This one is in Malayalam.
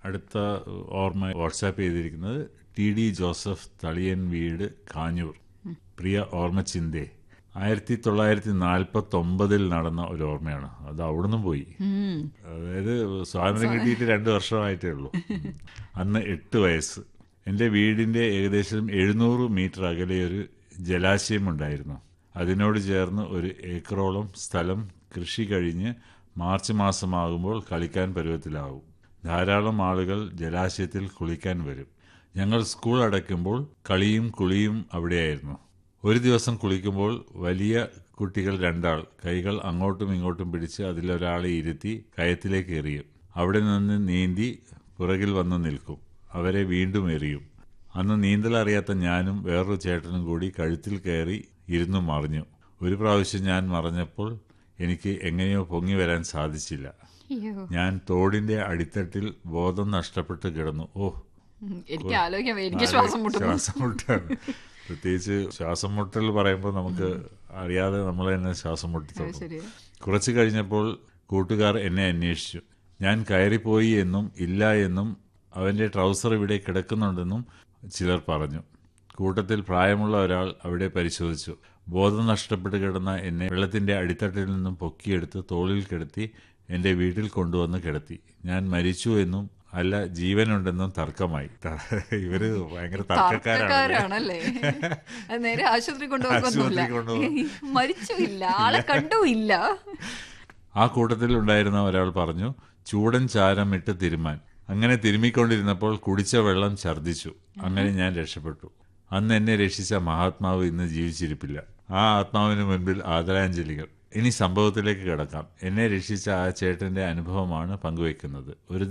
അടുത്ത ഓർമ്മ വാട്സാപ്പ് ചെയ്തിരിക്കുന്നത് ടി ഡി ജോസഫ് തളിയൻ വീട് കാഞ്ഞൂർ പ്രിയ ഓർമ്മച്ചിന്തേ ആയിരത്തി തൊള്ളായിരത്തി നാൽപ്പത്തി ഒമ്പതിൽ നടന്ന ഒരു ഓർമ്മയാണ് അത് അവിടുന്ന് പോയി ഉം. അതായത് സ്വാതന്ത്ര്യം കിട്ടിയിട്ട് രണ്ട് വർഷമായിട്ടേ ഉള്ളൂ ഉം. അന്ന് എട്ട് വയസ്സ് എൻ്റെ വീടിൻ്റെ ഏകദേശം എഴുന്നൂറ് മീറ്റർ അകലെ ഒരു ജലാശയം ഉണ്ടായിരുന്നു അതിനോട് ചേർന്ന് ഒരു ഏക്കറോളം സ്ഥലം കൃഷി കഴിഞ്ഞ് മാർച്ച് മാസമാകുമ്പോൾ കളിക്കാൻ പരുവത്തിലാവും ധാരാളം ആളുകൾ ജലാശയത്തിൽ കുളിക്കാൻ വരും ഞങ്ങൾ സ്കൂൾ അടയ്ക്കുമ്പോൾ കളിയും കുളിയും അവിടെയായിരുന്നു ഒരു ദിവസം കുളിക്കുമ്പോൾ വലിയ കുട്ടികൾ രണ്ടാൾ കൈകൾ അങ്ങോട്ടും ഇങ്ങോട്ടും പിടിച്ച് അതിലൊരാളെ ഇരുത്തി കയത്തിലേക്ക് എറിയും അവിടെ നിന്ന് നീന്തി പുറകിൽ വന്ന് നിൽക്കും അവരെ വീണ്ടും എറിയും അന്ന് നീന്തൽ അറിയാത്ത ഞാനും വേറൊരു ചേട്ടനും കൂടി കഴുത്തിൽ കയറി ഇരുന്നു മറിഞ്ഞു ഒരു പ്രാവശ്യം ഞാൻ മറഞ്ഞപ്പോൾ എനിക്ക് എങ്ങനെയോ പൊങ്ങി വരാൻ സാധിച്ചില്ല അയ്യോ ഞാൻ തോടിന്റെ അടിത്തട്ടിൽ ബോധം നഷ്ടപ്പെട്ട് കിടന്നു ഓ ഉം. എനിക്ക് ആലോചിക്കാൻ വയ്യ. എനിക്ക് ശ്വാസം മുട്ടുന്നു ശ്വാസം മുട്ടാണ് പ്രത്യേകിച്ച് ശ്വാസം മുട്ടൽ പറയുമ്പോൾ നമുക്ക് അറിയാതെ നമ്മൾ തന്നെ ശ്വാസം മുട്ടി അത് തുടങ്ങും ശരിയാ കുറച്ച് കഴിഞ്ഞപ്പോൾ കൂട്ടുകാർ എന്നെ അന്വേഷിച്ചു ഞാൻ കയറിപ്പോയി എന്നും ഇല്ല എന്നും അവൻ്റെ ട്രൗസർ ഇവിടെ കിടക്കുന്നുണ്ടെന്നും ചിലർ പറഞ്ഞു കൂട്ടത്തിൽ പ്രായമുള്ള ഒരാൾ അവിടെ പരിശോധിച്ചു ബോധം നഷ്ടപ്പെട്ട് കിടന്ന എന്നെ വെള്ളത്തിൻ്റെ അടിത്തട്ടിൽ നിന്നും പൊക്കിയെടുത്ത് തോളിൽ കിടത്തി എൻ്റെ വീട്ടിൽ കൊണ്ടുവന്ന് കിടത്തി ഞാൻ മരിച്ചു എന്നും അല്ല ജീവനുണ്ടെന്നും തർക്കമായി ഇവര് ഭയങ്കര തർക്കക്കാരാണ് തർക്കക്കാരാണല്ലേ അത് നേരെ ആശുപത്രി കൊണ്ടുപോകൊന്നുമില്ല ആശുപത്രി കൊണ്ടുപോകും. മരിച്ചുമില്ല ആളെ കണ്ടുമില്ല ആ കൂട്ടത്തിൽ ഉണ്ടായിരുന്ന ഒരാൾ പറഞ്ഞു ചൂടൻ ചാരം ഇട്ട് തിരുമാൻ അങ്ങനെ തിരുമ്മിക്കൊണ്ടിരുന്നപ്പോൾ കുടിച്ച വെള്ളം ഛർദ്ദിച്ചു അങ്ങനെ ഞാൻ രക്ഷപ്പെട്ടു അന്ന് എന്നെ രക്ഷിച്ച മഹാത്മാവ് ഇന്ന് ജീവിച്ചിരിപ്പില്ല ആ ആത്മാവിന് മുൻപിൽ ആദരാഞ്ജലികൾ ഇനി സംഭവത്തിലേക്ക് കിടക്കാം എന്നെ രക്ഷിച്ച ആ ചേട്ടന്റെ അനുഭവമാണ് പങ്കുവെക്കുന്നത് ഒരു